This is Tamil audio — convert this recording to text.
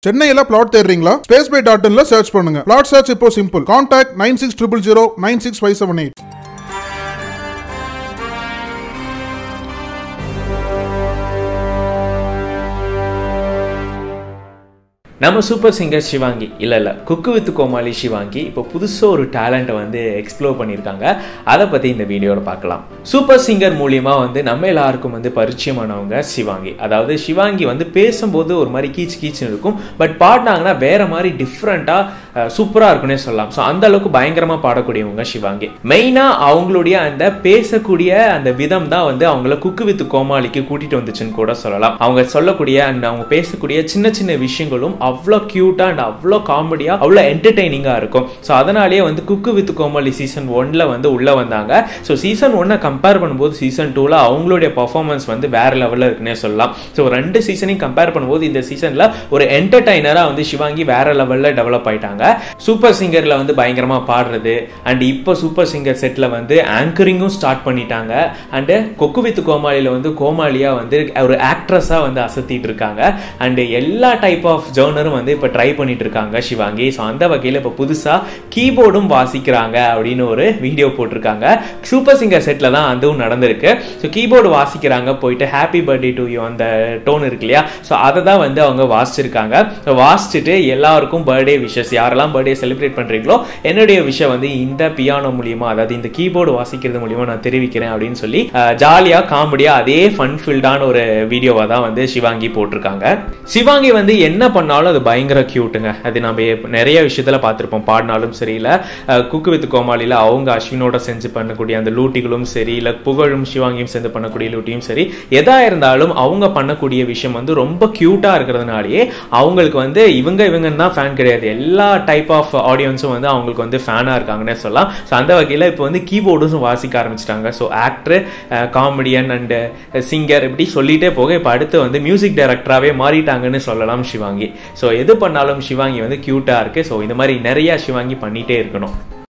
சென்னையில பிளாட் தேடுறீங்களா ஸ்பேஸ் பை டாட் இன்ல சர்ச் பண்ணுங்க பிளாட் சர்ச் இப்போ simple contact nine six triple zero nine six five seven eight நம்ம சூப்பர் சிங்கர் சிவாங்கி இல்லை இல்லை குக்கு வித் கோமாளி சிவாங்கி இப்போ புதுசாக ஒரு டேலண்ட்டை வந்து எக்ஸ்ப்ளோர் பண்ணியிருக்காங்க அதை பற்றி இந்த வீடியோவில் பார்க்கலாம் சூப்பர் சிங்கர் மூலியமாக வந்து நம்ம எல்லாருக்கும் வந்து பரிச்சயமானவங்க சிவாங்கி அதாவது சிவாங்கி வந்து பேசும்போது ஒரு மாதிரி கீச் கீச்சுன்னு இருக்கும் பட் பாடினாங்கன்னா வேற மாதிரி டிஃப்ரெண்ட்டாக சூப்பராக இருக்குன்னே சொல்லலாம் ஸோ அந்த அளவுக்கு பயங்கரமாக பாடக்கூடியவங்க சிவாங்கி மெயினாக அவங்களுடைய அந்த பேசக்கூடிய அந்த விதம் தான் வந்து அவங்கள குக்கு வித் கோமாளிக்கு கூட்டிகிட்டு வந்துச்சுன்னு கூட சொல்லலாம் அவங்க சொல்லக்கூடிய அண்ட் அவங்க பேசக்கூடிய சின்ன சின்ன விஷயங்களும் அவ்வளோ க்யூட்டாக அண்ட் அவ்வளோ காமெடியாக அவ்வளோ என்டர்டெய்னிங்காக இருக்கும் ஸோ அதனாலேயே வந்து குக்கு வித் கோமாளி சீசன் ஒன்ல வந்து உள்ளே வந்தாங்க ஸோ சீசன் ஒன்னை கம்பேர் பண்ணும்போது சீசன் டூவில் அவங்களுடைய பர்ஃபார்மன்ஸ் வந்து வேற லெவலில் இருக்குன்னே சொல்லலாம் ஸோ ரெண்டு சீசனையும் கம்பேர் பண்ணும்போது இந்த சீசனில் ஒரு என்டர்டைனராக வந்து சிவாங்கி வேற லெவலில் டெவலப் ஆயிட்டாங்க சூப்பர் சிங்கரில் வந்து பயங்கரமாக பாடுறது அண்ட் இப்போ சூப்பர் சிங்கர் செட்டில் வந்து ஆங்கரிங்கும் ஸ்டார்ட் பண்ணிட்டாங்க அண்டு கொக்கு வித் கோமாளியில் வந்து கோமாளியாக வந்து ஒரு ஆக்ட்ரஸாக வந்து அசத்திட்டு இருக்காங்க அண்டு எல்லா டைப் ஆஃப் ஜேர்னரும் வந்து இப்போ ட்ரை பண்ணிட்டு இருக்காங்க சிவாங்கி ஸோ அந்த வகையில் இப்போ புதுசாக கீபோர்டும் வாசிக்கிறாங்க அப்படின்னு ஒரு வீடியோ போட்டிருக்காங்க சூப்பர் சிங்கர் செட்டில் தான் அதுவும் நடந்திருக்கு ஸோ கீபோர்டு வாசிக்கிறாங்க போயிட்டு ஹாப்பி பர்த்டே டு யூ அந்த டோன் இருக்கு இல்லையா ஸோ அதை தான் வந்து அவங்க வாசிச்சிருக்காங்க ஸோ வாசிச்சுட்டு எல்லாருக்கும் பர்த்டே விஷஸ் யாரெல்லாம் பர்த்டே செலிப்ரேட் பண்ணுறீங்களோ என்னுடைய விஷயம் வந்து இந்த பியானோ மூலியமா அதாவது இந்த கீபோர்டு வாசிக்கிறது மூலியமா நான் தெரிவிக்கிறேன் அப்படின்னு சொல்லி ஜாலியாக காமெடியாக அதே ஃபன் ஃபீல்டான ஒரு வீடியோவாக தான் வந்து சிவாங்கி போட்டிருக்காங்க சிவாங்கி வந்து என்ன பண்ணாலும் அது பயங்கர க்யூட்டுங்க அது நம்ம எப்ப- நிறைய விஷயத்துல பார்த்துருப்போம் பாடினாலும் சரி இல்லை குக்கு வித் கோமாளியில் அவங்க அஸ்வினோட செஞ்சு பண்ணக்கூடிய அந்த லூட்டிகளும் சரி இல்லை புகழும் சிவாங்கியும் சேர்ந்து பண்ணக்கூடிய லூட்டியும் சரி எதா இருந்தாலும் அவங்க பண்ணக்கூடிய விஷயம் வந்து ரொம்ப க்யூட்டாக இருக்கிறதுனாலயே அவங்களுக்கு வந்து இவங்க இவங்கன்னு தான் ஃபேன் கிடையாது எல்லா டைப் ஆஃப் ஆடியன்ஸும் வந்து அவங்களுக்கு வந்து ஃபேனாக இருக்காங்கன்னே சொல்லலாம் ஸோ அந்த வகையில் இப்போ வந்து கீபோர்டும் வாசிக்க ஆரம்பிச்சிட்டாங்க so actor comedian and singer இப்படி சொல்லிட்டே போக இப்போ அடுத்து வந்து மியூசிக் டைரக்டராகவே மாறிட்டாங்கன்னு சொல்லலாம் சிவாங்கி ஸோ எது பண்ணாலும் சிவாங்கி வந்து க்யூட்டாக இருக்குது ஸோ இந்த மாதிரி நிறைய சிவாங்கி பண்ணிகிட்டே இருக்கணும்